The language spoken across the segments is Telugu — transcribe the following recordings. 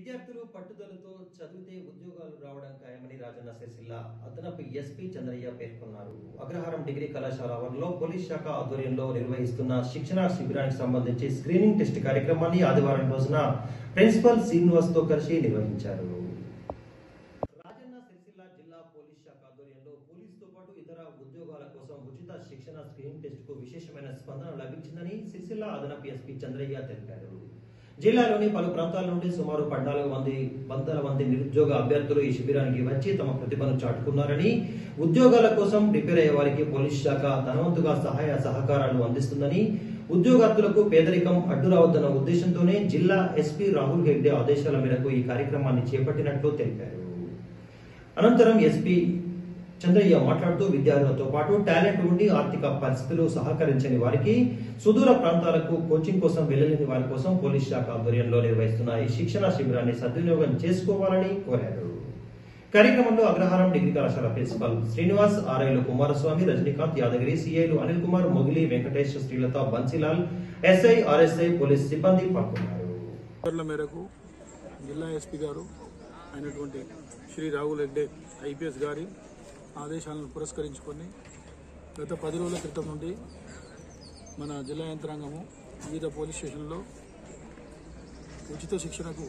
విద్యార్థులు పట్టుదలతో చదివితే ఉద్యోగాలు రావడం ఖాయమని రాజన్న సిరిసిల్ల అదనపు ఎస్పీ చంద్రయ్య పేర్కొన్నారు అగ్రహారం డిగ్రీ కళాశాల ఆవరణలో పోలీస్ శాఖ ఆధ్వర్యంలో నిర్వహిస్తున్న శిక్షణ శిబిరానికి సంబంధించి స్క్రీనింగ్ టెస్ట్ కార్యక్రమాన్ని ఆదివారం రోజున ప్రిన్సిపల్ శ్రీనివాస్ తో కలిసి నిర్వహించారు రాజన్న సిరిసిల్ల జిల్లా పోలీస్ శాఖ ఆధ్వర్యంలో పోలీసుతో పాటు ఇతర ఉద్యోగాల కోసం ఉచిత శిక్షణ స్క్రీనింగ్ టెస్ట్ కు విశేషమైన స్పందన లభించిందని సిరిసిల్ల అదనపు ఎస్పీ చంద్రయ్య తెలిపారు జిల్లాలోని పలు ప్రాంతాల నుండి సుమారు పద్నాలుగు మంది వందల మంది నిరుద్యోగ అభ్యర్థులు ఈ శిబిరానికి వచ్చి తమ ప్రతిభను చాటుకున్నారని ఉద్యోగాల కోసం ప్రిపేర్ అయ్యే వారికి పోలీస్ శాఖ తనవంతుగా సహాయ సహకారాలు అందిస్తుందని ఉద్యోగార్థులకు పేదరికం అడ్డు రావద్దన్న ఉద్దేశంతోనే జిల్లా ఎస్పీ రాహుల్ హెగ్డే ఆదేశాల మేరకు ఈ కార్యక్రమాన్ని చేపట్టినట్లు తెలిపారు అనంతరం ఎస్పీ చంద్రయ్య మాట్లాడుతూ విద్యార్థులతో పాటు టాలెంట్ ఉండి ఆర్థిక పరిస్థితులు సహకరించని వారికి సుదూర ప్రాంతాలకు కోచింగ్ కోసం వెళ్లలేని వారి కోసం పోలీస్ శాఖ ఆధ్వర్యంలో నిర్వహిస్తున్న ఈ శిక్షణ శిబిరాన్ని సద్వినియోగం చేసుకోవాలని కోరారు కార్యక్రమంలో అగ్రహారం డిగ్రీ కళాశాల ప్రిన్సిపల్ శ్రీనివాస్ ఆర్ఐలు కుమారస్వామి రజనీకాంత్ యాదగిరి సిఐలు Anil Kumar Mogili Venkatesh Srilatha Bansilal SI RSI police సిబ్బంది పాల్గొన్నారు ఆర్డర్ల మేరకు జిల్లా ఎస్పీ గారు అయినటువంటి శ్రీ రాహుల్ హెగ్డే ఐపీఎస్ గారి ఆదేశాలను పురస్కరించుకొని గత పది రోజుల క్రితం నుండి మన జిల్లా యంత్రాంగము వివిధ పోలీస్ స్టేషన్లో ఉచిత శిక్షణకు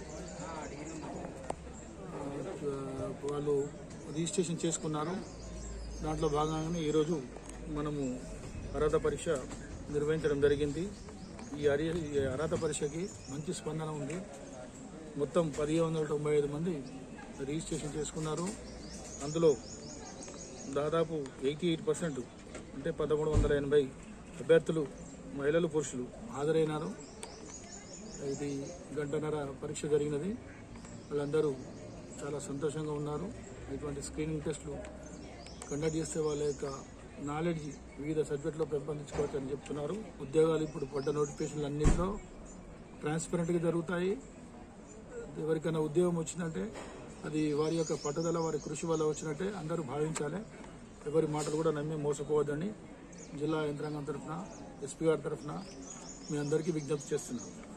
ఆ, వాళ్ళు రిజిస్ట్రేషన్ చేసుకున్నారు దాంట్లో భాగంగానే ఈరోజు మనము అర్హత పరీక్ష నిర్వహించడం జరిగింది ఈ అరి ఈ అర్హత పరీక్షకి మంచి స్పందన ఉంది మొత్తం పదిహేను వందల తొంభై ఐదు మంది రిజిస్ట్రేషన్ చేసుకున్నారు అందులో దాదాపు ఎయిటీ ఎయిట్ పర్సెంట్ అంటే పదమూడు వందల ఎనభై అభ్యర్థులు మహిళలు పురుషులు హాజరైనారు ఇది గంటన్నర పరీక్ష జరిగినది వాళ్ళందరూ చాలా సంతోషంగా ఉన్నారు ఇటువంటి స్క్రీనింగ్ టెస్టులు కండక్ట్ చేస్తే వాళ్ళ యొక్క నాలెడ్జ్ వివిధ సబ్జెక్టులో పెంపొందించుకోవచ్చు అని చెప్తున్నారు ఉద్యోగాలు ఇప్పుడు పడ్డ నోటిఫికేషన్లు అన్నింటిలో ట్రాన్స్పరెంట్గా జరుగుతాయి ఎవరికైనా ఉద్యోగం వచ్చిందంటే అది వారి యొక్క పట్టుదల వారి కృషి వల్ల వచ్చినట్టే అందరూ భావించాలి ఎవరి మాటలు కూడా నమ్మి మోసపోవద్దని జిల్లా యంత్రాంగం తరఫున ఎస్పీ గారి తరఫున మీ అందరికీ విజ్ఞప్తి చేస్తున్నాను